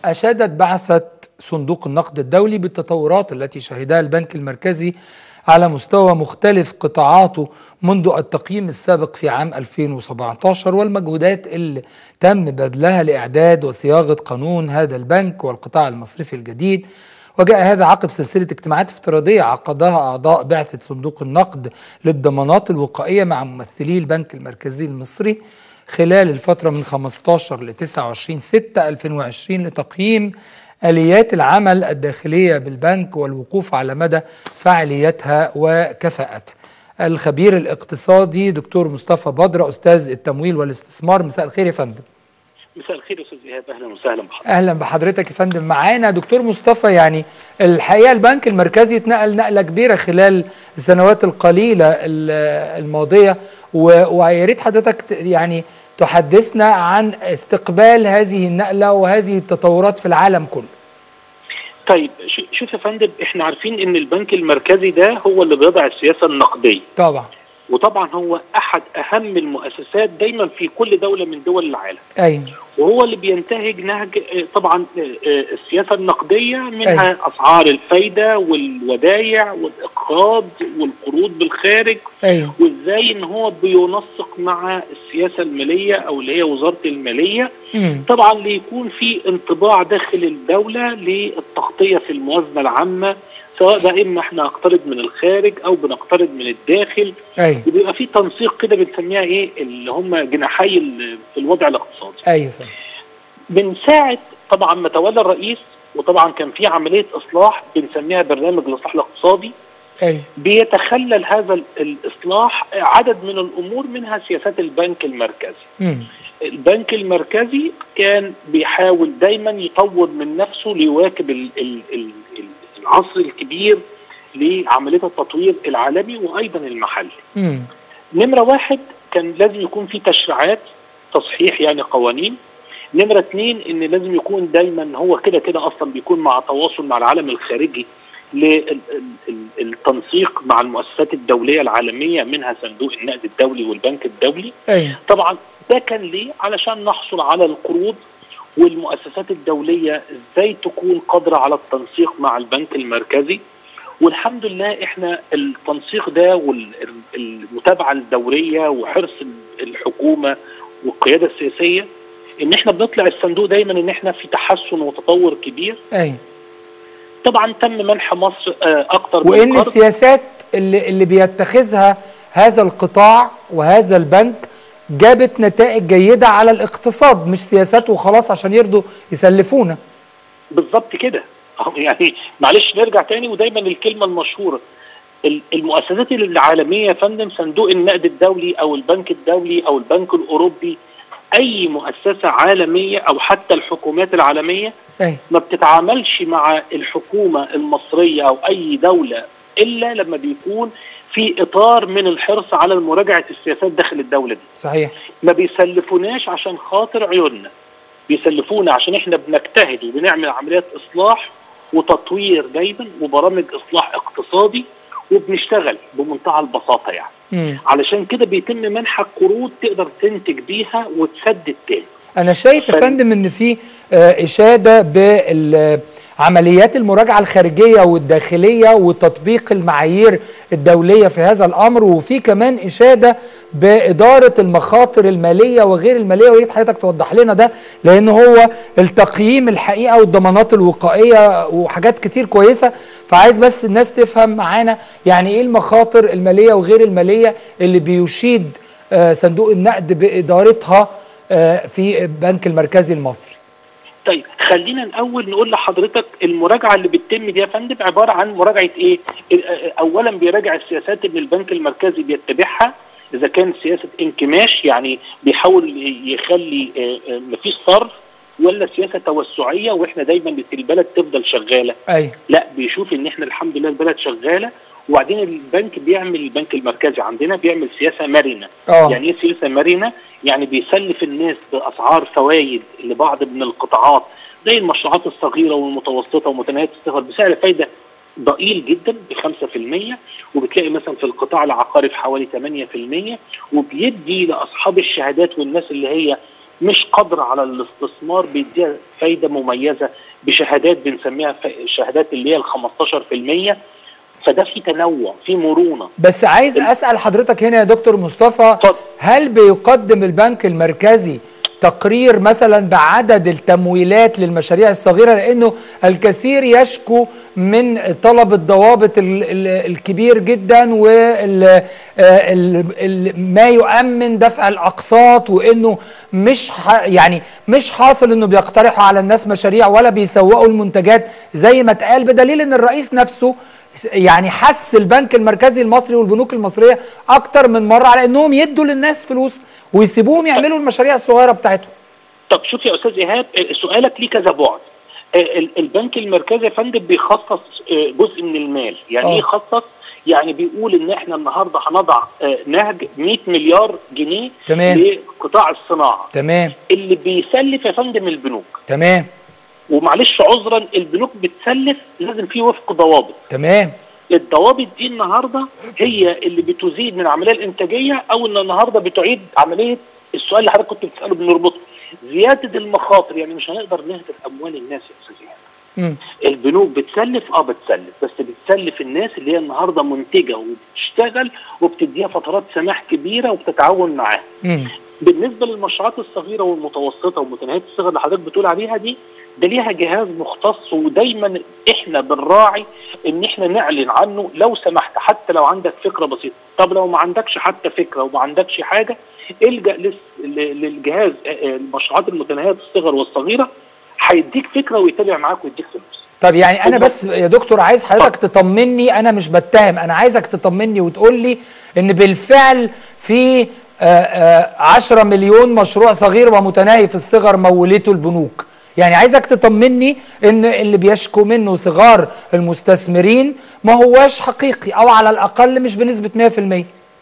أشادت بعثة صندوق النقد الدولي بالتطورات التي شهدها البنك المركزي على مستوى مختلف قطاعاته منذ التقييم السابق في عام 2017 والمجهودات اللي تم بذلها لإعداد وصياغة قانون هذا البنك والقطاع المصرفي الجديد وجاء هذا عقب سلسلة اجتماعات افتراضية عقدها أعضاء بعثة صندوق النقد للضمانات الوقائية مع ممثلي البنك المركزي المصري خلال الفترة من 15 ل 29 6 2020 لتقييم آليات العمل الداخلية بالبنك والوقوف على مدى فعاليتها وكفاءتها الخبير الاقتصادي دكتور مصطفى بدر أستاذ التمويل والاستثمار مساء الخير يا فندم مساء الخير يا استاذ ايهاب اهلا وسهلا بحضرتك اهلا بحضرتك يا فندم معانا دكتور مصطفى يعني الحقيقه البنك المركزي اتنقل نقله كبيره خلال السنوات القليله الماضيه ويا ريت حضرتك يعني تحدثنا عن استقبال هذه النقله وهذه التطورات في العالم كله طيب شوف يا فندم احنا عارفين ان البنك المركزي ده هو اللي بيضع السياسه النقديه طبعا وطبعا هو احد اهم المؤسسات دايما في كل دوله من دول العالم ايوه وهو اللي بينتهج نهج طبعا السياسه النقديه منها أيوة. اسعار الفايده والودايع والاقراض والقروض بالخارج أيوة. وازاي ان هو بينسق مع السياسه الماليه او اللي هي وزاره الماليه مم. طبعا ليكون في انطباع داخل الدوله للتغطيه في الموازنه العامه سواء بقى اما احنا نقترض من الخارج او بنقترض من الداخل ايوه وبيبقى في تنسيق كده بنسميها ايه اللي هم جناحي في الوضع الاقتصادي ايوه من ساعه طبعا ما تولى الرئيس وطبعا كان في عمليه اصلاح بنسميها برنامج الاصلاح الاقتصادي ايوه بيتخلل هذا الاصلاح عدد من الامور منها سياسات البنك المركزي مم. البنك المركزي كان بيحاول دايما يطور من نفسه ليواكب ال ال ال العصر الكبير لعمليه التطوير العالمي وايضا المحلي. مم. نمره واحد كان لازم يكون في تشريعات تصحيح يعني قوانين. نمره اثنين ان لازم يكون دايما هو كده كده اصلا بيكون مع تواصل مع العالم الخارجي للتنسيق مع المؤسسات الدوليه العالميه منها صندوق النقد الدولي والبنك الدولي. ايوه طبعا ده كان ليه؟ علشان نحصل على القروض والمؤسسات الدولية ازاي تكون قادرة على التنسيق مع البنك المركزي والحمد لله احنا التنسيق ده والمتابعة الدورية وحرص الحكومة والقيادة السياسية ان احنا بنطلع الصندوق دايما ان احنا في تحسن وتطور كبير ايوه طبعا تم منح مصر اكتر من وان قرض. السياسات اللي اللي بيتخذها هذا القطاع وهذا البنك جابت نتائج جيدة على الاقتصاد مش سياسات وخلاص عشان يرضوا يسلفونا بالظبط كده يعني معلش نرجع تاني ودايما الكلمة المشهورة المؤسسات العالمية يا فندم صندوق النقد الدولي أو البنك الدولي أو البنك الأوروبي أي مؤسسة عالمية أو حتى الحكومات العالمية أي. ما بتتعاملش مع الحكومة المصرية أو أي دولة إلا لما بيكون في اطار من الحرص على مراجعه السياسات داخل الدوله دي. صحيح. ما بيسلفوناش عشان خاطر عيوننا. بيسلفونا عشان احنا بنجتهد وبنعمل عمليات اصلاح وتطوير دايما وبرامج اصلاح اقتصادي وبنشتغل بمنتهى البساطه يعني. مم. علشان كده بيتم منحك قروض تقدر تنتج بيها وتسدد تاني. انا شايف يا فندم ان في اشاده بعمليات المراجعه الخارجيه والداخليه وتطبيق المعايير الدوليه في هذا الامر وفي كمان اشاده باداره المخاطر الماليه وغير الماليه ويا حضرتك توضح لنا ده لان هو التقييم الحقيقه والضمانات الوقائيه وحاجات كتير كويسه فعايز بس الناس تفهم معانا يعني ايه المخاطر الماليه وغير الماليه اللي بيشيد صندوق النقد بادارتها في البنك المركزي المصري طيب خلينا الاول نقول لحضرتك المراجعه اللي بتتم دي يا فندم عباره عن مراجعه ايه؟ اولا بيراجع السياسات اللي البنك المركزي بيتبعها اذا كان سياسه انكماش يعني بيحاول يخلي مفيش صرف ولا سياسه توسعيه واحنا دايما البلد تفضل شغاله ايوه لا بيشوف ان احنا الحمد لله البلد شغاله وبعدين البنك بيعمل البنك المركزي عندنا بيعمل سياسه مرنه أوه. يعني ايه سياسه مرنه يعني بيسلف الناس باسعار فوائد لبعض من القطاعات زي المشروعات الصغيره والمتوسطه ومتناهيه الصغر بسعر فايده ضئيل جدا ب 5% وبتلاقي مثلا في القطاع العقاري في حوالي 8% وبيدي لاصحاب الشهادات والناس اللي هي مش قادره على الاستثمار بيديها فايده مميزه بشهادات بنسميها شهادات اللي هي ال 15% فده في تنوع في مرونه بس عايز اسال حضرتك هنا يا دكتور مصطفى اتفضل. هل بيقدم البنك المركزي تقرير مثلا بعدد التمويلات للمشاريع الصغيره لانه الكثير يشكو من طلب الضوابط ال- ال- الكبير جدا وما يؤمن دفع الاقساط وانه مش ح- يعني مش حاصل انه بيقترحوا على الناس مشاريع ولا بيسوقوا المنتجات زي ما اتقال بدليل ان الرئيس نفسه يعني حس البنك المركزي المصري والبنوك المصريه اكتر من مره على انهم يدوا للناس فلوس ويسيبوهم يعملوا المشاريع الصغيره بتاعتهم طب شوف يا استاذ ايهاب آه، سؤالك ليه كذا بعد آه، ال- البنك المركزي يا فندم بيخصص آه، جزء من المال يعني آه. ايه يخصص يعني بيقول ان احنا النهارده هنضع آه، نهج 100 مليار جنيه تمام. لقطاع الصناعه تمام اللي بيسلف يا فندم البنوك تمام ومعلش عذرا البنوك بتسلف لازم في وفق ضوابط تمام الضوابط دي النهارده هي اللي بتزيد من العمليه الانتاجيه او ان النهارده بتعيد عمليه السؤال اللي حضرتك كنت بتساله بنربطه زياده المخاطر يعني مش هنقدر نهدر اموال الناس يا استاذ إيهاب. مم. البنوك بتسلف اه بتسلف بس بتسلف الناس اللي هي النهارده منتجه وبتشتغل وبتديها فترات سماح كبيره وبتتعاون معاها مم. بالنسبه للمشروعات الصغيره والمتوسطه ومتناهيه الصغر اللي حضرتك بتقول عليها دي ده ليها جهاز مختص ودايما احنا بنراعي ان احنا نعلن عنه لو سمحت حتى لو عندك فكره بسيطه طب لو ما عندكش حتى فكره وما عندكش حاجه الجا لس- ل- للجهاز آه، آه، المشروعات المتناهيه الصغر والصغيره هيديك فكره ويتابع معاك ويديك فلوس طب يعني انا بس يا دكتور عايز حضرتك تطمني انا مش بتهم انا عايزك تطمني وتقول لي ان بالفعل في آه، آه، 10 مليون مشروع صغير ومتناهي في الصغر مولته البنوك يعني عايزك تطمني ان اللي بيشكو منه صغار المستثمرين ما هواش حقيقي او على الاقل مش بنسبة 100%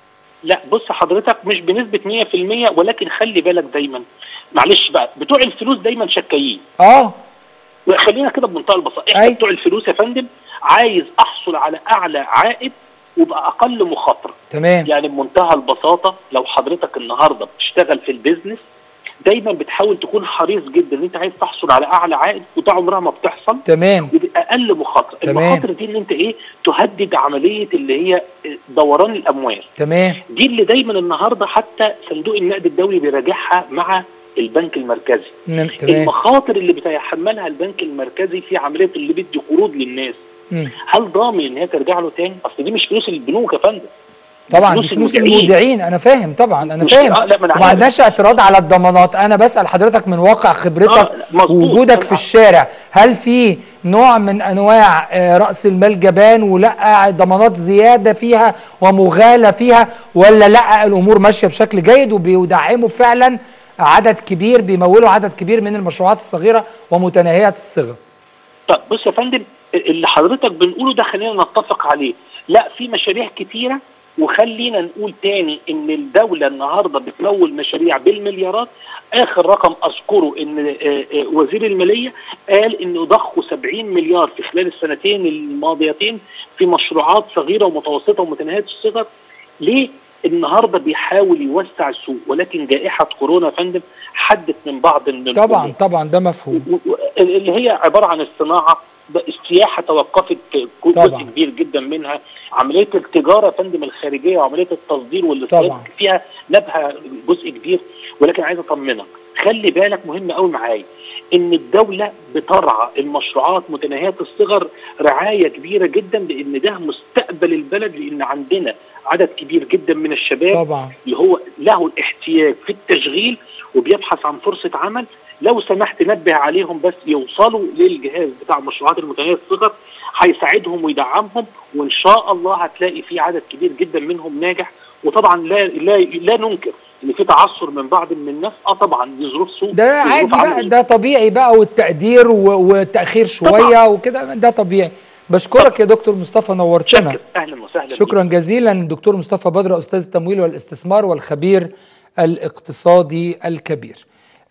لا بص حضرتك مش بنسبه 100% ولكن خلي بالك دايما معلش بقى بتوع الفلوس دايما شكايين اه خلينا كده بمنتهى البساطه احنا أي. بتوع الفلوس يا فندم عايز احصل على اعلى عائد وباقل مخاطره تمام يعني بمنتهى البساطه لو حضرتك النهارده بتشتغل في البيزنس دايما بتحاول تكون حريص جدا ان انت عايز تحصل على اعلى عائد وده عمرها ما بتحصل تمام وباقل مخاطره تمام. المخاطره دي ان انت ايه تهدد عمليه اللي هي دوران الاموال تمام دي اللي دايما النهارده حتى صندوق النقد الدولي بيراجعها مع البنك المركزي نعم، تمام المخاطر اللي بيتحملها البنك المركزي في عمليه اللي بيدي قروض للناس مم. هل ضامن ان هي ترجع له تاني اصل دي مش فلوس البنوك يا فندم طبعا دي فلوس المودعين انا فاهم طبعا انا مش- فاهم آه، لا، ما أنا وما عارف. عندناش اعتراض على الضمانات انا بسال حضرتك من واقع خبرتك آه، مظبوط. ووجودك في أنا- الشارع هل في نوع من انواع آه، راس المال جبان ولا ضمانات زياده فيها ومغالى فيها ولا لا الامور ماشيه بشكل جيد وبيدعموا فعلا عدد كبير بيمولوا عدد كبير من المشروعات الصغيره ومتناهيه الصغر طب بص يا فندم اللي حضرتك بنقوله ده خلينا نتفق عليه لا في مشاريع كتيره وخلينا نقول تاني ان الدوله النهارده بتمول مشاريع بالمليارات اخر رقم اذكره ان آه، آه، وزير الماليه قال انه ضخوا 70 مليار في خلال السنتين الماضيتين في مشروعات صغيره ومتوسطه ومتناهيه الصغر ليه النهارده بيحاول يوسع السوق ولكن جائحه كورونا يا فندم حدت من بعض من طبعا الأمور. طبعا ده مفهوم و- و- اللي هي عباره عن الصناعه ب- السياحه توقفت جزء طبعاً. كبير جدا منها عمليه التجاره يا فندم الخارجيه وعمليه التصدير والاستيراد طبعاً. فيها نبها جزء كبير ولكن عايز اطمنك خلي بالك مهم قوي معايا ان الدوله بترعى المشروعات متناهيه الصغر رعايه كبيره جدا لان ده مستقبل البلد لان عندنا عدد كبير جدا من الشباب طبعا اللي هو له الاحتياج في التشغيل وبيبحث عن فرصه عمل لو سمحت نبه عليهم بس يوصلوا للجهاز بتاع المشروعات المتناهيه الصغر هيساعدهم ويدعمهم وان شاء الله هتلاقي في عدد كبير جدا منهم ناجح وطبعا لا لا لا ننكر ان في تعثر من بعض من الناس اه طبعا دي ظروف سوق ده دي عادي ظروف بقى عمل. ده طبيعي بقى والتقدير و- والتأخير شوية وكده ده طبيعي بشكرك يا دكتور مصطفى نورتنا شكرا اهلا وسهلا شكرا جزيلا دكتور مصطفى بدر أستاذ التمويل والاستثمار والخبير الاقتصادي الكبير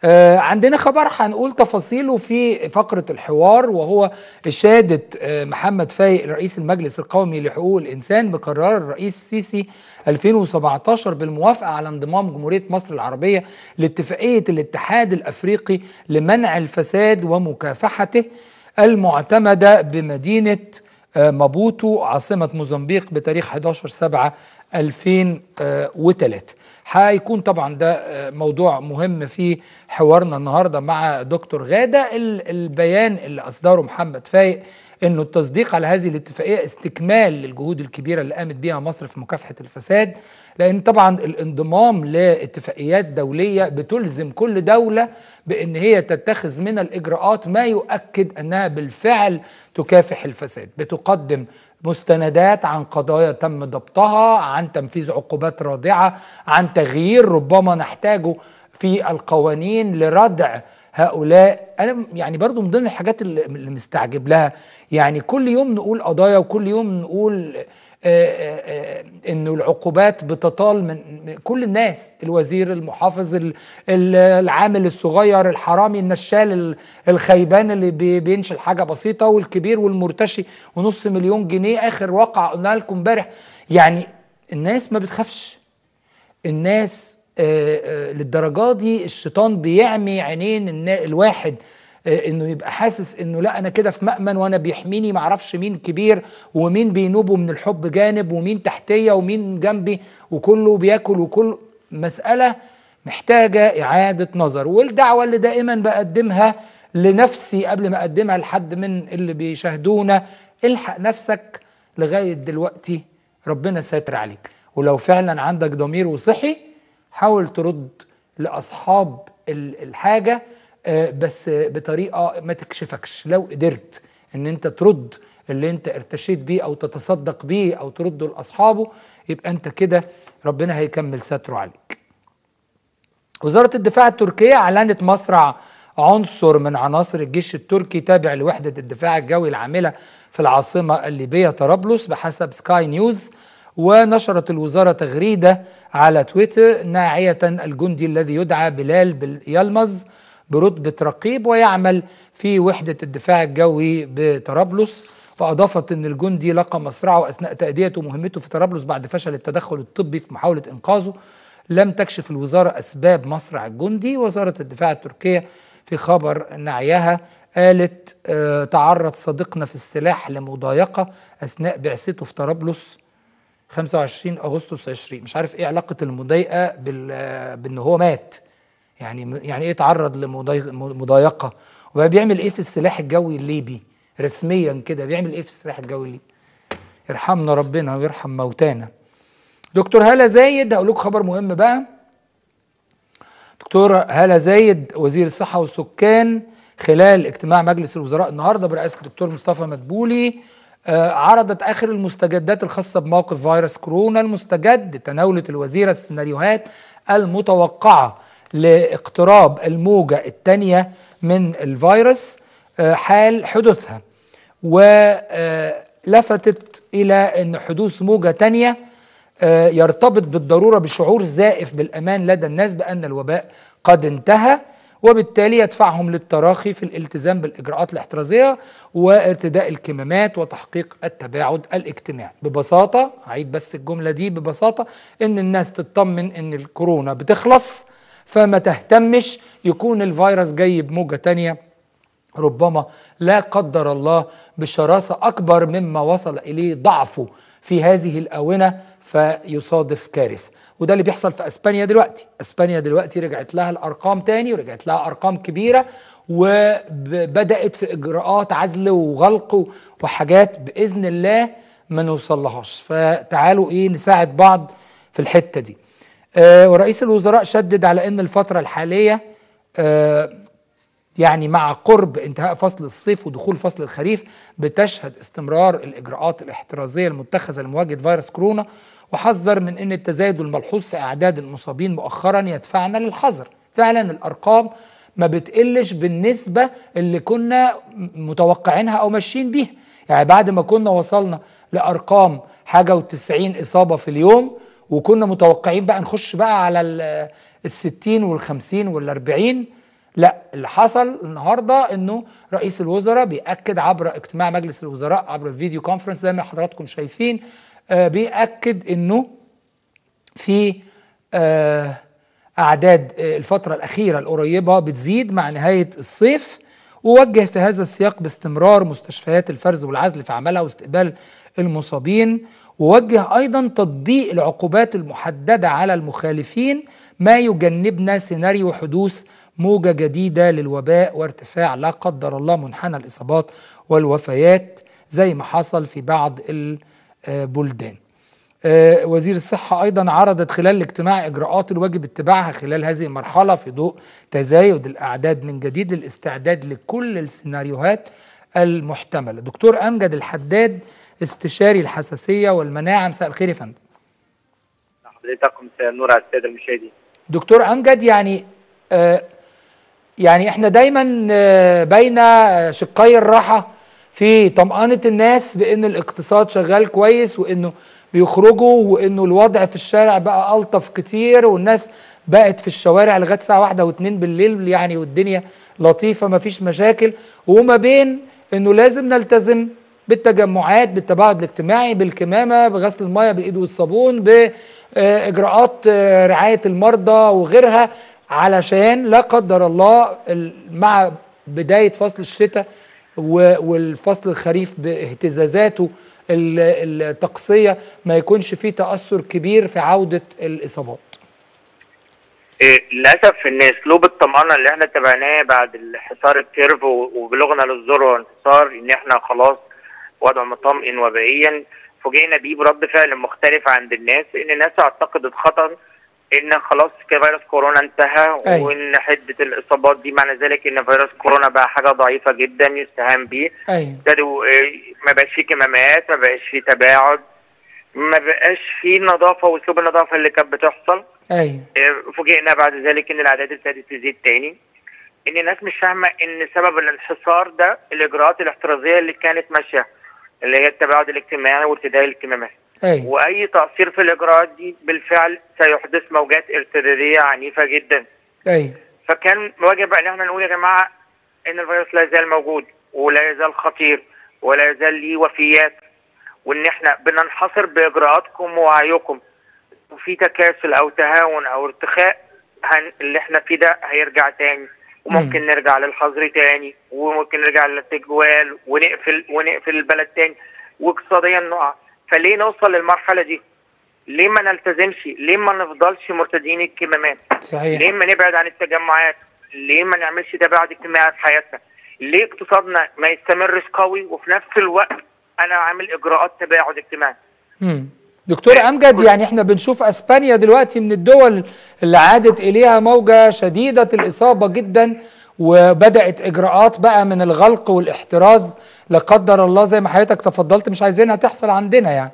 آه عندنا خبر هنقول تفاصيله في فقرة الحوار وهو إشادة آه محمد فايق رئيس المجلس القومي لحقوق الإنسان بقرار الرئيس السيسي 2017 بالموافقة على انضمام جمهورية مصر العربية لاتفاقية الاتحاد الأفريقي لمنع الفساد ومكافحته المعتمدة بمدينة آه مابوتو عاصمة موزمبيق بتاريخ 11 7 2003 هيكون طبعا ده موضوع مهم في حوارنا النهارده مع دكتور غاده البيان اللي اصدره محمد فايق انه التصديق على هذه الاتفاقيه استكمال للجهود الكبيره اللي قامت بيها مصر في مكافحه الفساد لان طبعا الانضمام لاتفاقيات دوليه بتلزم كل دوله بان هي تتخذ من الاجراءات ما يؤكد انها بالفعل تكافح الفساد بتقدم مستندات عن قضايا تم ضبطها عن تنفيذ عقوبات رادعه عن تغيير ربما نحتاجه في القوانين لردع هؤلاء انا يعني برضو من ضمن الحاجات اللي مستعجب لها يعني كل يوم نقول قضايا وكل يوم نقول آآ آآ انه العقوبات بتطال من كل الناس الوزير المحافظ العامل الصغير الحرامي النشال الخيبان اللي بينشل حاجه بسيطه والكبير والمرتشي ونص مليون جنيه اخر واقع قلنا لكم امبارح يعني الناس ما بتخافش الناس آآ آآ للدرجه دي الشيطان بيعمي عينين الواحد انه يبقى حاسس انه لا انا كده في مأمن وانا بيحميني معرفش مين كبير ومين بينوبه من الحب جانب ومين تحتيه ومين جنبي وكله بياكل وكله مسألة محتاجة إعادة نظر والدعوة اللي دائما بقدمها لنفسي قبل ما أقدمها لحد من اللي بيشاهدونا الحق نفسك لغاية دلوقتي ربنا ساتر عليك ولو فعلا عندك ضمير وصحي حاول ترد لأصحاب الحاجة بس بطريقة ما تكشفكش لو قدرت ان انت ترد اللي انت ارتشيت بيه او تتصدق بيه او ترده لاصحابه يبقى انت كده ربنا هيكمل ستره عليك وزارة الدفاع التركية اعلنت مصرع عنصر من عناصر الجيش التركي تابع لوحدة الدفاع الجوي العاملة في العاصمة الليبية طرابلس بحسب سكاي نيوز ونشرت الوزارة تغريدة على تويتر ناعية الجندي الذي يدعى بلال يلمز برتبة رقيب ويعمل في وحدة الدفاع الجوي بطرابلس وأضافت أن الجندي لقى مصرعه أثناء تأديته مهمته في طرابلس بعد فشل التدخل الطبي في محاولة إنقاذه لم تكشف الوزارة أسباب مصرع الجندي وزارة الدفاع التركية في خبر نعيها قالت آه تعرض صديقنا في السلاح لمضايقة أثناء بعثته في طرابلس 25 أغسطس 20 مش عارف إيه علاقة المضايقة بأن هو مات يعني يعني ايه تعرض لمضايقه وبقى بيعمل ايه في السلاح الجوي الليبي رسميا كده بيعمل ايه في السلاح الجوي الليبي يرحمنا ربنا ويرحم موتانا دكتور هالة زايد هقول لكم خبر مهم بقى دكتور هالة زايد وزير الصحة والسكان خلال اجتماع مجلس الوزراء النهارده برئاسة الدكتور مصطفى مدبولي آه عرضت اخر المستجدات الخاصة بموقف فيروس كورونا المستجد تناولت الوزيرة السيناريوهات المتوقعة لاقتراب الموجة الثانية من الفيروس حال حدوثها ولفتت إلى أن حدوث موجة ثانية يرتبط بالضرورة بشعور زائف بالأمان لدى الناس بأن الوباء قد انتهى وبالتالي يدفعهم للتراخي في الالتزام بالإجراءات الاحترازية وارتداء الكمامات وتحقيق التباعد الاجتماعي ببساطة أعيد بس الجملة دي ببساطة أن الناس تطمن أن الكورونا بتخلص فما تهتمش يكون الفيروس جاي بموجة تانية ربما لا قدر الله بشراسة أكبر مما وصل إليه ضعفه في هذه الآونة فيصادف كارثة وده اللي بيحصل في أسبانيا دلوقتي أسبانيا دلوقتي رجعت لها الأرقام تاني ورجعت لها أرقام كبيرة وبدأت في إجراءات عزل وغلق وحاجات بإذن الله ما نوصلهاش فتعالوا إيه نساعد بعض في الحتة دي آه ورئيس الوزراء شدد على ان الفتره الحاليه آه يعني مع قرب انتهاء فصل الصيف ودخول فصل الخريف بتشهد استمرار الاجراءات الاحترازيه المتخذه لمواجهه فيروس كورونا وحذر من ان التزايد الملحوظ في اعداد المصابين مؤخرا يدفعنا للحذر فعلا الارقام ما بتقلش بالنسبه اللي كنا متوقعينها او ماشيين بيها يعني بعد ما كنا وصلنا لارقام حاجه و90 اصابه في اليوم وكنا متوقعين بقى نخش بقى على ال 60 وال 50 وال 40 لا اللي حصل النهارده انه رئيس الوزراء بياكد عبر اجتماع مجلس الوزراء عبر الفيديو كونفرنس زي ما حضراتكم شايفين آه بياكد انه في آه اعداد آه الفتره الاخيره القريبه بتزيد مع نهايه الصيف ووجه في هذا السياق باستمرار مستشفيات الفرز والعزل في عملها واستقبال المصابين ووجه ايضا تطبيق العقوبات المحدده على المخالفين ما يجنبنا سيناريو حدوث موجه جديده للوباء وارتفاع لا قدر الله منحنى الاصابات والوفيات زي ما حصل في بعض البلدان. وزير الصحة أيضا عرضت خلال الاجتماع إجراءات الواجب اتباعها خلال هذه المرحلة في ضوء تزايد الأعداد من جديد للاستعداد لكل السيناريوهات المحتملة دكتور أمجد الحداد استشاري الحساسية والمناعة مساء الخير يا فندم حضرتك مساء النور على السادة المشاهدين دكتور أمجد يعني آه يعني احنا دايما آه بين شقي الراحة في طمأنة الناس بأن الاقتصاد شغال كويس وأنه بيخرجوا وانه الوضع في الشارع بقى الطف كتير والناس بقت في الشوارع لغايه الساعه واحدة واتنين بالليل يعني والدنيا لطيفه ما فيش مشاكل وما بين انه لازم نلتزم بالتجمعات بالتباعد الاجتماعي بالكمامه بغسل الميه بالايد والصابون باجراءات رعايه المرضى وغيرها علشان لا قدر الله مع بدايه فصل الشتاء والفصل الخريف باهتزازاته التقصيه ما يكونش فيه تاثر كبير في عوده الاصابات إيه للاسف ان اسلوب الطمانه اللي احنا تبعناه بعد الحصار الكيرف وبلغنا للذروه والانتصار ان احنا خلاص وضع مطمئن وبائيا فوجئنا بيه برد فعل مختلف عند الناس ان الناس اعتقدت خطا ان خلاص فيروس كورونا انتهى أي. وان حده الاصابات دي معنى ذلك ان فيروس كورونا بقى حاجه ضعيفه جدا يستهان بيه ايوه ابتدوا ما بقاش فيه كمامات ما بقاش فيه تباعد ما بقاش فيه نظافه واسلوب النظافه اللي كانت بتحصل ايوه فوجئنا بعد ذلك ان الاعداد ابتدت تزيد تاني ان الناس مش فاهمه ان سبب الانحصار ده الاجراءات الاحترازيه اللي كانت ماشيه اللي هي التباعد الاجتماعي وارتداء الكمامات ايوه واي تقصير في الاجراءات دي بالفعل سيحدث موجات ارتداديه عنيفه جدا ايوه فكان واجب ان احنا نقول يا جماعه ان الفيروس لا يزال موجود ولا يزال خطير ولا يزال ليه وفيات وان احنا بننحصر باجراءاتكم ووعيكم وفي تكاسل او تهاون او ارتخاء هن اللي احنا فيه ده هيرجع تاني وممكن مم. نرجع للحظر تاني وممكن نرجع للتجوال ونقفل ونقفل البلد تاني واقتصاديا نقع فليه نوصل للمرحله دي؟ ليه ما نلتزمش؟ ليه ما نفضلش مرتدين الكمامات؟ ليه صحيح ما نبعد عن التجمعات؟ ليه ما نعملش تباعد اجتماعي في حياتنا؟ ليه اقتصادنا ما يستمرش قوي وفي نفس الوقت انا عامل اجراءات تباعد اجتماعي؟ مم. دكتور امجد يعني احنا بنشوف اسبانيا دلوقتي من الدول اللي عادت اليها موجه شديده الاصابه جدا وبدات اجراءات بقى من الغلق والاحتراز لا قدر الله زي ما حضرتك تفضلت مش عايزينها تحصل عندنا يعني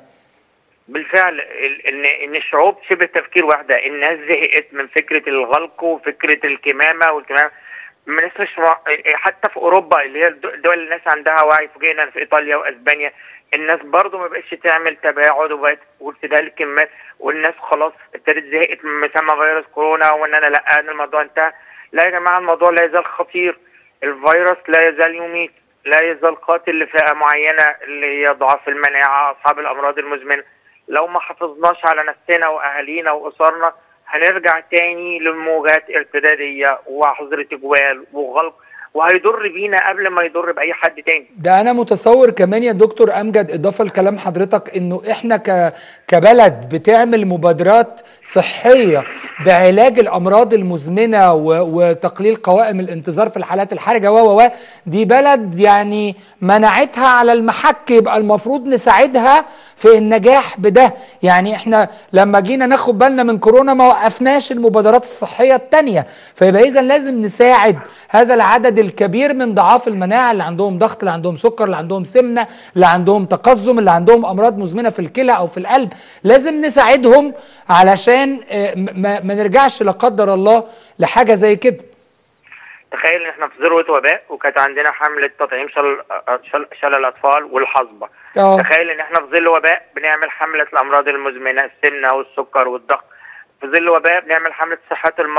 بالفعل ال- ان ان الشعوب شبه تفكير واحده الناس زهقت من فكره الغلق وفكره الكمامه والكمامه الناس مش مع- حتى في اوروبا اللي هي الد- الدول اللي الناس عندها وعي فوجئنا في ايطاليا واسبانيا الناس برضو ما بقتش تعمل تباعد وبقت وارتداء الكمامات والناس خلاص ابتدت زهقت من مسمى فيروس كورونا وان انا لا ان الموضوع انتهى لا يا جماعه الموضوع لا يزال خطير الفيروس لا يزال يميت لا يزال قاتل لفئه معينه اللي هي ضعاف المناعه اصحاب الامراض المزمنه لو ما حافظناش على نفسنا واهالينا واسرنا هنرجع تاني لموجات ارتداديه وحظر تجوال وغلق وهيضر بينا قبل ما يضر باي حد تاني ده انا متصور كمان يا دكتور امجد اضافه لكلام حضرتك انه احنا ك... كبلد بتعمل مبادرات صحيه بعلاج الامراض المزمنه و... وتقليل قوائم الانتظار في الحالات الحرجه و و و دي بلد يعني مناعتها على المحك يبقى المفروض نساعدها في النجاح بده يعني احنا لما جينا ناخد بالنا من كورونا ما وقفناش المبادرات الصحيه التانيه فيبقى اذا لازم نساعد هذا العدد الكبير من ضعاف المناعه اللي عندهم ضغط اللي عندهم سكر اللي عندهم سمنه اللي عندهم تقزم اللي عندهم امراض مزمنه في الكلى او في القلب لازم نساعدهم علشان آه، ما, ما نرجعش لا قدر الله لحاجه زي كده تخيل ان احنا في ذروه وباء وكانت عندنا حمله تطعيم شلل شل... شلل الاطفال والحصبه اه تخيل ان احنا في ظل وباء بنعمل حمله الامراض المزمنه السمنه والسكر والضغط في ظل وباء بنعمل حمله صحه المراه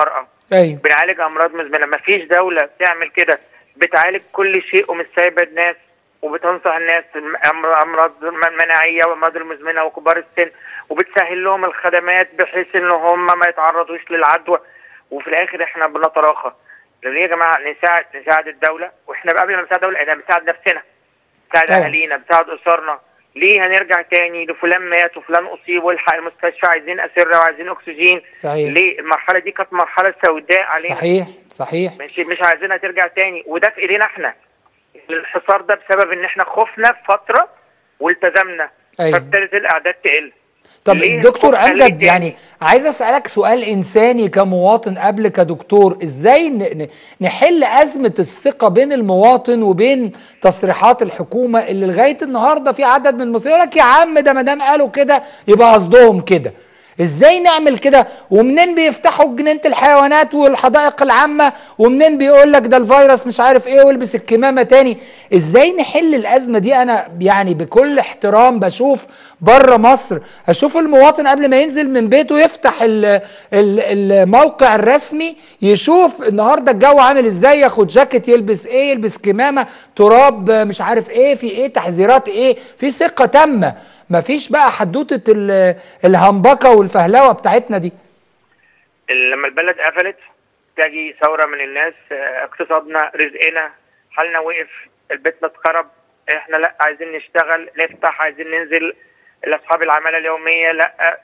ايوه بنعالج امراض مزمنه مفيش دوله بتعمل كده بتعالج كل شيء ومش سايبه الناس وبتنصح الناس الأمر- امراض مناعيه وامراض المزمنه وكبار السن وبتسهل لهم الخدمات بحيث ان هم ما يتعرضوش للعدوى وفي الاخر احنا بنتراخى ليه يا جماعه نساعد نساعد الدوله واحنا قبل ما نساعد الدوله احنا بنساعد نفسنا بنساعد طبعا. اهالينا بنساعد اسرنا ليه هنرجع تاني لفلان مات وفلان اصيب والحق المستشفى عايزين اسره وعايزين اكسجين صحيح ليه المرحله دي كانت مرحله سوداء علينا صحيح صحيح مش مش عايزينها ترجع تاني وده في ايدينا احنا الحصار ده بسبب ان احنا خفنا فتره والتزمنا أيوة. فابتدت الاعداد تقل طب ليه دكتور الخوف خليه امجد تاني؟ يعني عايز اسالك سؤال انساني كمواطن قبل كدكتور ازاي ن- ن- نحل ازمه الثقه بين المواطن وبين تصريحات الحكومه اللي لغايه النهارده في عدد من المصريين يقول لك يا عم ده ما دام قالوا كده يبقى قصدهم كده ازاي نعمل كده ومنين بيفتحوا جنينه الحيوانات والحدائق العامه ومنين بيقول لك ده الفيروس مش عارف ايه والبس الكمامه تاني ازاي نحل الازمه دي انا يعني بكل احترام بشوف بره مصر اشوف المواطن قبل ما ينزل من بيته يفتح ال- ال- الموقع الرسمي يشوف النهارده الجو عامل ازاي ياخد جاكيت يلبس ايه يلبس كمامه تراب مش عارف ايه في ايه تحذيرات ايه في ثقه تامه مفيش بقى حدوته ال- الهمبكه والفهلوه بتاعتنا دي لما البلد قفلت تجي ثوره من الناس آه، اقتصادنا رزقنا حالنا وقف البيت اتخرب احنا لا عايزين نشتغل نفتح عايزين ننزل لاصحاب العماله اليوميه لا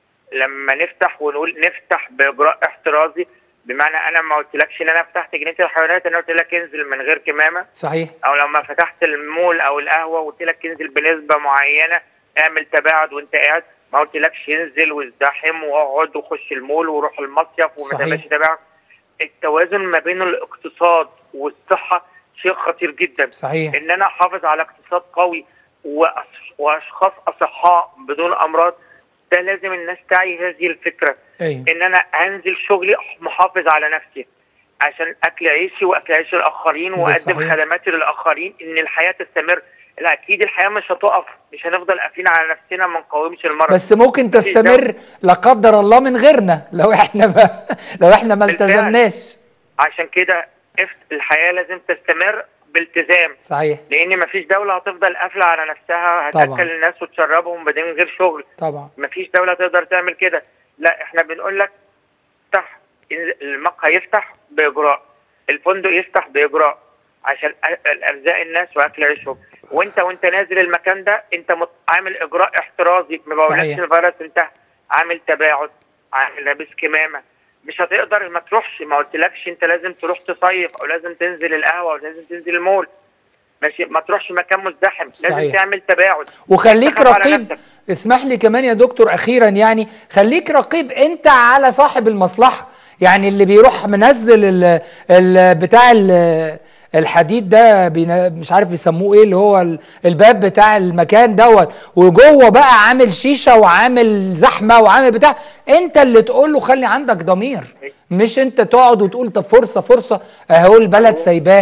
لما نفتح ونقول نفتح باجراء احترازي بمعنى انا ما قلتلكش ان انا فتحت جنينه الحيوانات انا قلت لك انزل من غير كمامه صحيح او لما فتحت المول او القهوه وقلت لك انزل بنسبه معينه اعمل تباعد وانت قاعد ما قلتلكش انزل وازدحم واقعد وخش المول وروح المصيف وما صحيح. تعملش تباعد التوازن ما بين الاقتصاد والصحه شيء خطير جدا صحيح ان انا احافظ على اقتصاد قوي وأش- واشخاص اصحاء بدون امراض ده لازم الناس تعي هذه الفكره ايوه ان انا انزل شغلي محافظ على نفسي عشان اكل عيشي واكل عيش الاخرين ده واقدم صحيح. خدماتي للاخرين ان الحياه تستمر لا اكيد الحياه مش هتقف مش هنفضل قافلين على نفسنا ما نقاومش المرض بس ممكن تستمر لا قدر الله من غيرنا لو احنا ما لو احنا ما بالفعل. التزمناش عشان كده افت- الحياه لازم تستمر بالتزام صحيح لان مفيش دوله هتفضل قافله على نفسها طبعا. هتاكل الناس وتشربهم بدون غير شغل طبعا مفيش دوله تقدر تعمل كده لا احنا بنقول لك افتح المقهى يفتح باجراء الفندق يفتح باجراء عشان أ- ارزاق الناس واكل عيشهم وانت وانت نازل المكان ده انت مت- عامل اجراء احترازي ما بقولكش صحيح. الفيروس انتهى عامل تباعد عامل لابس كمامه مش هتقدر ما تروحش ما قلتلكش انت لازم تروح تصيف او لازم تنزل القهوه او لازم تنزل المول ماشي ما تروحش مكان مزدحم لازم صحيح. تعمل تباعد وخليك تخاف على رقيب نفسك. اسمح لي كمان يا دكتور اخيرا يعني خليك رقيب انت على صاحب المصلحه يعني اللي بيروح منزل ال ال بتاع ال الحديد ده بينا- مش عارف بيسموه ايه اللي هو ال- الباب بتاع المكان دوت وجوه بقى عامل شيشه وعامل زحمه وعامل بتاع انت اللي تقول له خلي عندك ضمير مش انت تقعد وتقول طب فرصه فرصه اهو البلد سايباه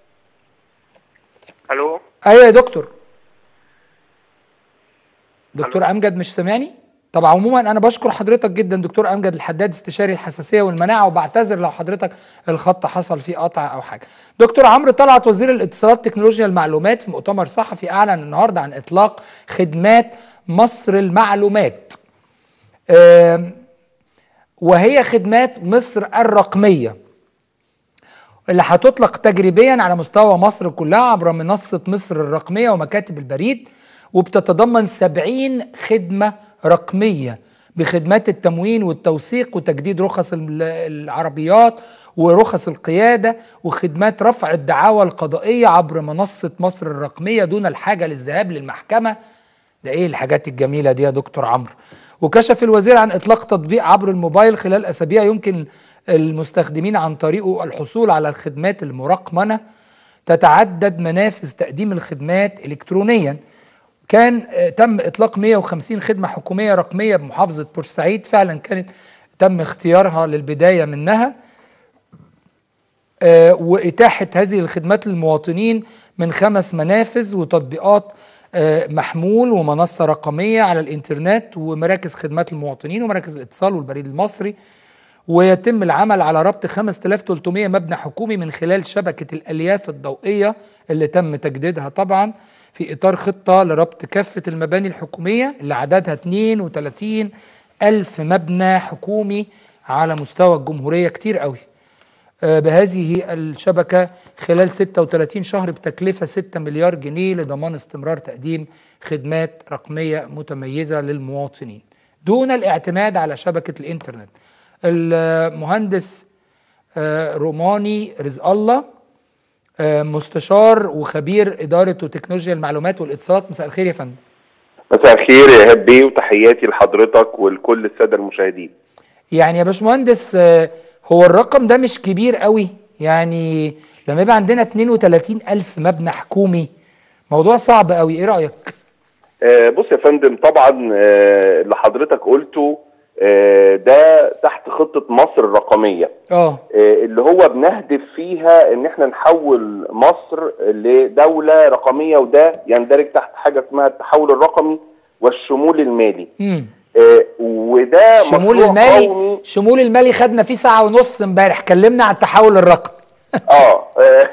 الو ايوه يا دكتور دكتور امجد مش سامعني طب عموما انا بشكر حضرتك جدا دكتور امجد الحداد استشاري الحساسيه والمناعه وبعتذر لو حضرتك الخط حصل فيه قطع او حاجه دكتور عمرو طلعت وزير الاتصالات تكنولوجيا المعلومات في مؤتمر صحفي اعلن النهارده عن اطلاق خدمات مصر المعلومات آم، وهي خدمات مصر الرقميه اللي هتطلق تجريبيا على مستوى مصر كلها عبر منصة مصر الرقمية ومكاتب البريد وبتتضمن 70 خدمة رقمية بخدمات التموين والتوثيق وتجديد رخص ال- العربيات ورخص القيادة وخدمات رفع الدعاوى القضائية عبر منصة مصر الرقمية دون الحاجة للذهاب للمحكمة ده ايه الحاجات الجميلة دي يا دكتور عمرو وكشف الوزير عن اطلاق تطبيق عبر الموبايل خلال اسابيع يمكن المستخدمين عن طريقه الحصول على الخدمات المرقمنة تتعدد منافذ تقديم الخدمات الكترونيا كان آه، تم اطلاق 150 خدمة حكومية رقمية بمحافظة بورسعيد فعلا كانت تم اختيارها للبداية منها آه، وإتاحة هذه الخدمات للمواطنين من خمس منافذ وتطبيقات آه، محمول ومنصة رقمية على الإنترنت ومراكز خدمات المواطنين ومراكز الاتصال والبريد المصري ويتم العمل على ربط 5300 مبنى حكومي من خلال شبكة الألياف الضوئية اللي تم تجديدها طبعا في إطار خطة لربط كافة المباني الحكومية اللي عددها 32 ألف مبنى حكومي على مستوى الجمهورية كتير قوي آه، بهذه الشبكة خلال 36 شهر بتكلفة 6 مليار جنيه لضمان استمرار تقديم خدمات رقمية متميزة للمواطنين دون الاعتماد على شبكة الإنترنت المهندس آه، روماني رزق الله آه، مستشار وخبير إدارة وتكنولوجيا المعلومات والاتصالات مساء الخير يا فندم مساء الخير يا ايهاب بيه وتحياتي لحضرتك ولكل الساده المشاهدين يعني يا باشمهندس آه، هو الرقم ده مش كبير قوي يعني لما يبقى عندنا 32 ألف مبنى حكومي موضوع صعب قوي ايه رأيك؟ آه، بص يا فندم طبعا آه، اللي حضرتك قلته آه، ده تحت خطه مصر الرقميه اه آه، اللي هو بنهدف فيها ان احنا نحول مصر لدوله رقميه وده يندرج تحت حاجه اسمها التحول الرقمي والشمول المالي امم آه، وده شمول مشروع المالي قومي شمول المالي خدنا فيه ساعة ونص امبارح كلمنا عن التحول الرقمي اه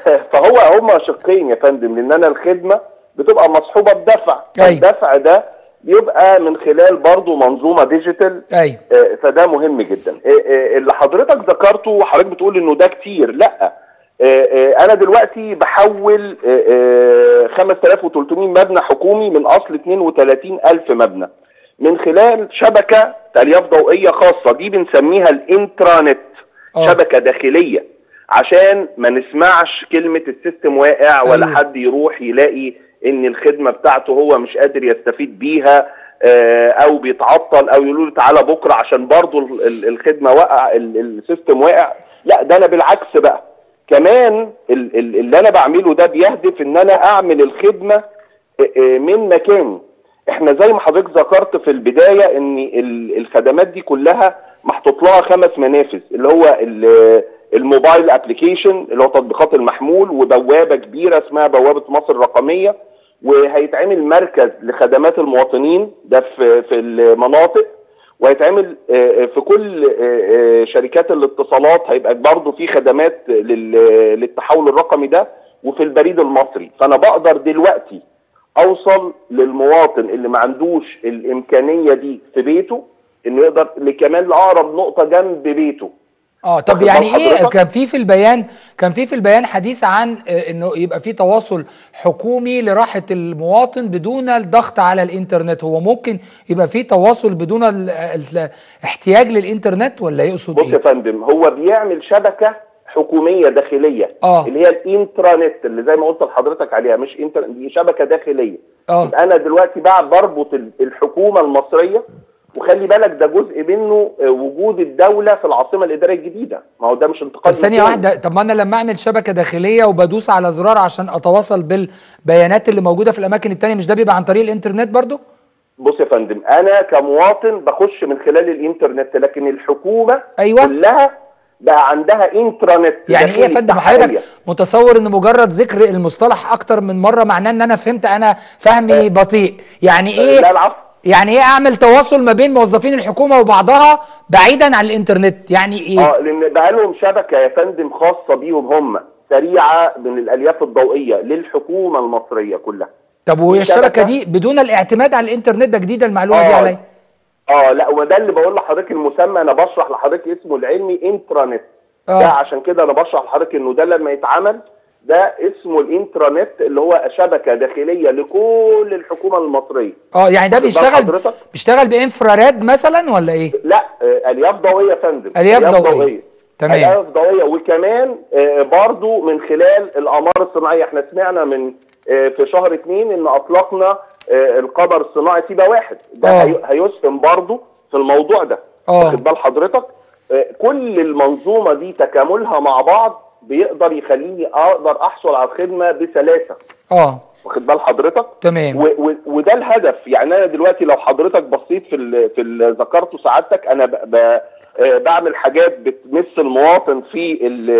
فهو هما شقين يا فندم لان انا الخدمه بتبقى مصحوبه بدفع أيوة. الدفع ده بيبقى من خلال برضو منظومه ديجيتال ايوه آه، فده مهم جدا آه، آه، اللي حضرتك ذكرته وحضرتك بتقول انه ده كتير لا آه، آه، انا دلوقتي بحول آه، آه، 5300 مبنى حكومي من اصل 32000 مبنى من خلال شبكه الياف ضوئيه خاصه دي بنسميها الانترانت آه. شبكه داخليه عشان ما نسمعش كلمه السيستم واقع ولا أيوة. حد يروح يلاقي ان الخدمه بتاعته هو مش قادر يستفيد بيها آه، او بيتعطل او يقولوا له تعالى بكره عشان برضه ال- ال- الخدمه واقع ال- السيستم واقع لا ده انا بالعكس بقى كمان ال- ال- اللي انا بعمله ده بيهدف ان انا اعمل الخدمه آه، آه، من مكاني احنا زي ما حضرتك ذكرت في البدايه ان ال- الخدمات دي كلها محطوط لها خمس منافذ اللي هو ال- الموبايل ابلكيشن اللي هو تطبيقات المحمول وبوابه كبيره اسمها بوابه مصر الرقميه وهيتعمل مركز لخدمات المواطنين ده في في المناطق وهيتعمل آه، في كل آه، آه، شركات الاتصالات هيبقى برضه في خدمات لل- للتحول الرقمي ده وفي البريد المصري فانا بقدر دلوقتي اوصل للمواطن اللي ما عندوش الامكانيه دي في بيته انه يقدر لكمان لاقرب نقطه جنب بيته اه طب واخد يعني بال ايه حضرتك؟ كان في في البيان كان في في البيان حديث عن آه، انه يبقى في تواصل حكومي لراحه المواطن بدون الضغط على الانترنت هو ممكن يبقى في تواصل بدون ال- ال- احتياج للانترنت ولا يقصد بص يا ايه فندم هو بيعمل شبكه حكوميه داخليه آه. اللي هي الانترانت اللي زي ما قلت لحضرتك عليها مش انتر دي شبكه داخليه اه يبقى انا دلوقتي بقى بربط ال- الحكومه المصريه وخلي بالك ده جزء منه آه، وجود الدوله في العاصمه الاداريه الجديده ما هو ده مش انتقال طب ثانيه مكاني. واحده طب ما انا لما اعمل شبكه داخليه وبدوس على زرار عشان اتواصل بالبيانات اللي موجوده في الاماكن التانية مش ده بيبقى عن طريق الانترنت برضو بص يا فندم انا كمواطن بخش من خلال الانترنت لكن الحكومه أيوة. كلها بقى عندها انترنت يعني ايه يا داخلي فندم بتاعها حضرتك هي. متصور ان مجرد ذكر المصطلح اكتر من مره معناه ان انا فهمت انا فهمي بطيء يعني ايه لا العفو يعني ايه اعمل تواصل ما بين موظفين الحكومه وبعضها بعيدا عن الانترنت يعني ايه اه لان بقى لهم شبكه يا فندم خاصه بيهم هم سريعه من الالياف الضوئيه للحكومه المصريه كلها طب وهي دي شبكة. الشبكه دي بدون الاعتماد على الانترنت ده جديده المعلومه دي آه. عليا اه لا وده اللي بقول لحضرتك المسمى انا بشرح لحضرتك اسمه العلمي انترانت آه. ده عشان كده انا بشرح لحضرتك انه ده لما يتعمل ده اسمه الانترانت اللي هو شبكه داخليه لكل الحكومه المصريه اه يعني ده واخد بال بيشتغل حضرتك؟ بيشتغل بانفراريد مثلا ولا ايه لا آه، الياف ضوئيه يا فندم ألياف ضوئية. تمام. الياف ضوئيه وكمان آه، برضو من خلال الاقمار الصناعيه احنا سمعنا من آه، في شهر اتنين ان اطلقنا آه، القمر الصناعي سيبا واحد ده آه. هي- هيسهم برضو في الموضوع ده آه. واخد بال حضرتك آه، كل المنظومه دي تكاملها مع بعض بيقدر يخليني اقدر احصل على الخدمه بسلاسه اه واخد بال حضرتك تمام و و وده الهدف يعني انا دلوقتي لو حضرتك بصيت في ال في اللي ذكرته سعادتك انا ب ب آه، بعمل حاجات بتمس المواطن في ال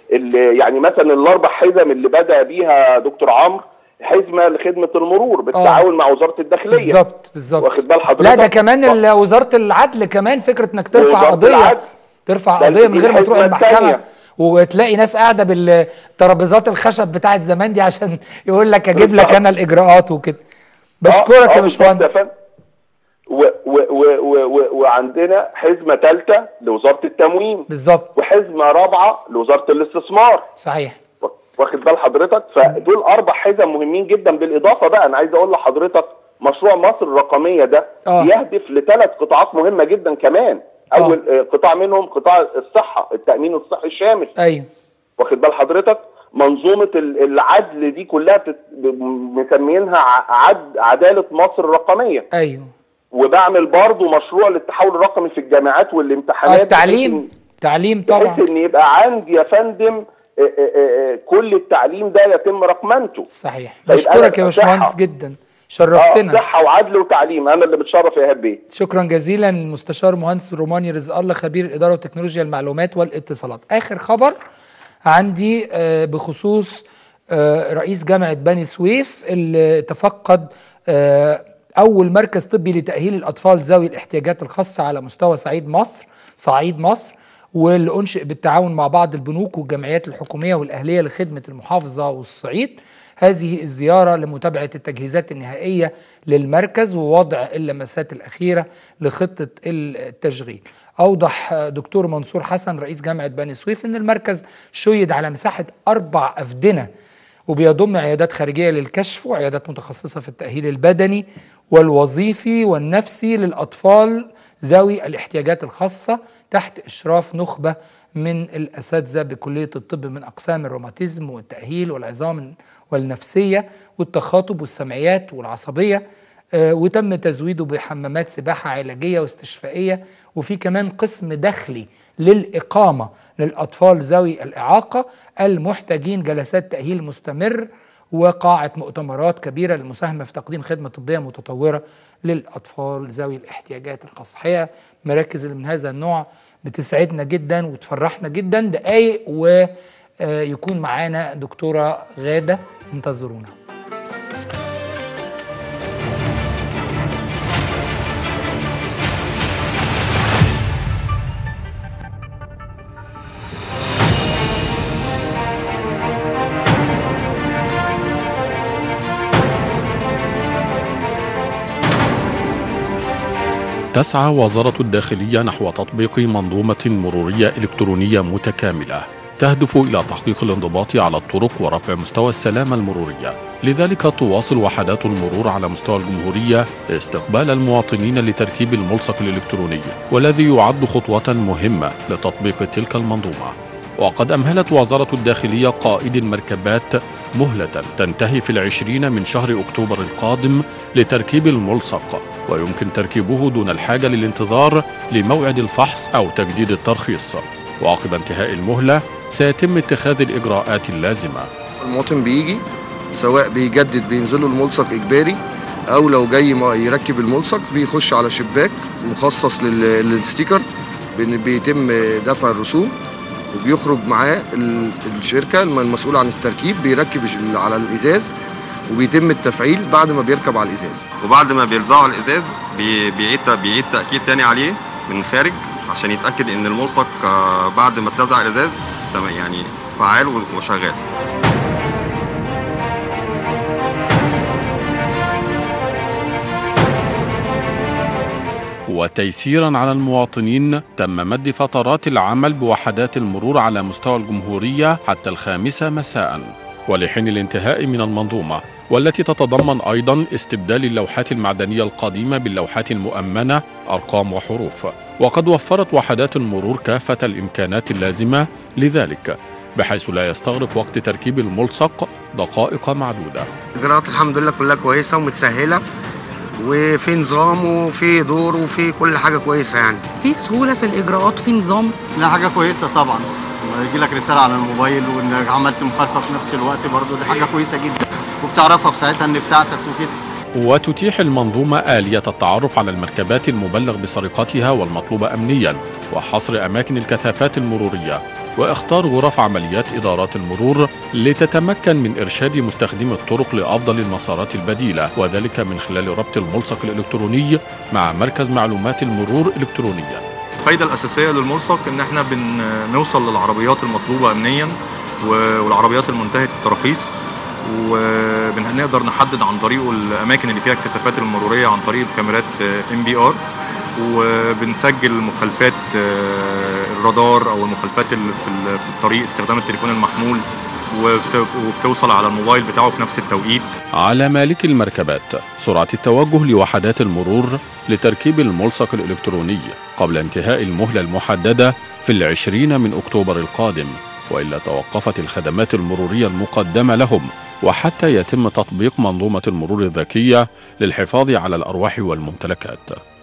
ال يعني مثلا الاربع حزم اللي بدا بيها دكتور عمرو حزمه لخدمه المرور بالتعاون مع وزاره الداخليه بالظبط بالظبط واخد بال حضرتك لا ده كمان ال- وزاره العدل كمان فكره انك ترفع وزارة قضيه العدل. ترفع بل قضيه من دي غير ما تروح الحزمة المحكمه التانية. وتلاقي ناس قاعده بالترابيزات الخشب بتاعت زمان دي عشان يقول لك اجيب لك انا الاجراءات وكده بشكرك آه، يا آه، بالظبط باشمهندس فندم. و و و و و وعندنا حزمه ثالثه لوزاره التموين بالظبط وحزمه رابعه لوزاره الاستثمار صحيح واخد بال حضرتك فدول اربع حزم مهمين جدا بالاضافه بقى انا عايز اقول لحضرتك مشروع مصر الرقميه ده آه. يهدف لثلاث قطاعات مهمه جدا كمان اول آه. قطاع منهم قطاع الصحه التامين الصحي الشامل ايوه واخد بال حضرتك منظومه ال- العدل دي كلها بتت- ب- مسمينها ع- عد عداله مصر الرقميه ايوه وبعمل برضو مشروع للتحول الرقمي في الجامعات آه والامتحانات بحيث التعليم تعليم طبعا بحيث ان يبقى عندي يا فندم آه، آه، آه، كل التعليم ده يتم رقمنته صحيح طيب بشكرك يا أنا باشمهندس صحة. جدا اه شرفتنا صحه وعدل وتعليم انا اللي بتشرف يا ايهاب بيه شكرا جزيلا المستشار مهندس روماني رزق الله خبير الاداره وتكنولوجيا المعلومات والاتصالات اخر خبر عندي آه، بخصوص آه، رئيس جامعه بني سويف اللي تفقد آه، اول مركز طبي لتاهيل الاطفال ذوي الاحتياجات الخاصه على مستوى صعيد مصر صعيد مصر واللي انشئ بالتعاون مع بعض البنوك والجمعيات الحكوميه والاهليه لخدمه المحافظه والصعيد هذه الزيارة لمتابعة التجهيزات النهائية للمركز ووضع اللمسات الأخيرة لخطة التشغيل أوضح دكتور منصور حسن رئيس جامعة بني سويف أن المركز شيد على مساحة أربع أفدنة وبيضم عيادات خارجية للكشف وعيادات متخصصة في التأهيل البدني والوظيفي والنفسي للأطفال ذوي الاحتياجات الخاصة تحت إشراف نخبة من الأساتذة بكلية الطب من أقسام الروماتيزم والتأهيل والعظام والنفسية والتخاطب والسمعيات والعصبية آه، وتم تزويده بحمامات سباحة علاجية واستشفائية وفي كمان قسم داخلي للإقامة للأطفال ذوي الإعاقة المحتاجين جلسات تأهيل مستمر وقاعة مؤتمرات كبيرة للمساهمة في تقديم خدمة طبية متطورة للأطفال ذوي الاحتياجات الخاصة الحقيقة مراكز اللي من هذا النوع بتسعدنا جدا وتفرحنا جدا دقايق ويكون معانا دكتورة غادة انتظرونا تسعى وزارة الداخلية نحو تطبيق منظومة مرورية إلكترونية متكاملة تهدف إلى تحقيق الانضباط على الطرق ورفع مستوى السلامة المرورية لذلك تواصل وحدات المرور على مستوى الجمهورية استقبال المواطنين لتركيب الملصق الإلكتروني والذي يعد خطوة مهمة لتطبيق تلك المنظومة وقد أمهلت وزارة الداخلية قائد المركبات مهلة تنتهي في العشرين من شهر أكتوبر القادم لتركيب الملصق ويمكن تركيبه دون الحاجة للانتظار لموعد الفحص أو تجديد الترخيص وعقب انتهاء المهلة سيتم اتخاذ الإجراءات اللازمة المواطن بيجي سواء بيجدد بينزل له الملصق اجباري او لو جاي ما يركب الملصق بيخش على شباك مخصص لل- للستيكر بن- بيتم دفع الرسوم وبيخرج معاه ال- الشركه الم- المسؤول عن التركيب بيركب الش- على الازاز وبيتم التفعيل بعد ما بيركب على الازاز وبعد ما بيلزقوا على الازاز بي- بيعيد بيعيد تاكيد تاني عليه من خارج عشان يتاكد ان الملصق آه، بعد ما اتلزق على الازاز تمام يعني فعال و- وشغال وتيسيرا على المواطنين تم مد فترات العمل بوحدات المرور على مستوى الجمهورية حتى الخامسة مساء ولحين الانتهاء من المنظومة والتي تتضمن أيضا استبدال اللوحات المعدنية القديمة باللوحات المؤمنة أرقام وحروف وقد وفرت وحدات المرور كافة الإمكانات اللازمة لذلك بحيث لا يستغرق وقت تركيب الملصق دقائق معدودة الاجراءات الحمد لله كلها كويسه ومتسهله وفي نظام وفي دور وفي كل حاجه كويسه يعني في سهوله في الاجراءات في نظام لا حاجة كويسة طبعا لما يجي لك رسالة على الموبايل وانك عملت مخالفة في نفس الوقت برضو دي حاجة كويسة جدا وبتعرفها في ساعتها ان بتاعتك وكده وتتيح المنظومة آلية التعرف على المركبات المبلغ بسرقتها والمطلوبة أمنيا وحصر أماكن الكثافات المرورية واختار غرف عمليات إدارات المرور لتتمكن من إرشاد مستخدمي الطرق لأفضل المسارات البديلة وذلك من خلال ربط الملصق الإلكتروني مع مركز معلومات المرور إلكترونيا الفايده الاساسيه للملصق ان احنا بنوصل للعربيات المطلوبه امنيا و- والعربيات المنتهيه التراخيص وبنقدر نحدد عن طريقه الاماكن اللي فيها الكثافات المروريه عن طريق الكاميرات ام بي ار وبنسجل مخالفات آه، الرادار او المخالفات اللي في ال- في الطريق استخدام التليفون المحمول وبت- وبتوصل على الموبايل بتاعه في نفس التوقيت على مالك المركبات سرعة التوجه لوحدات المرور لتركيب الملصق الإلكتروني قبل انتهاء المهلة المحددة في العشرين من أكتوبر القادم وإلا توقفت الخدمات المرورية المقدمة لهم وحتى يتم تطبيق منظومة المرور الذكية للحفاظ على الأرواح والممتلكات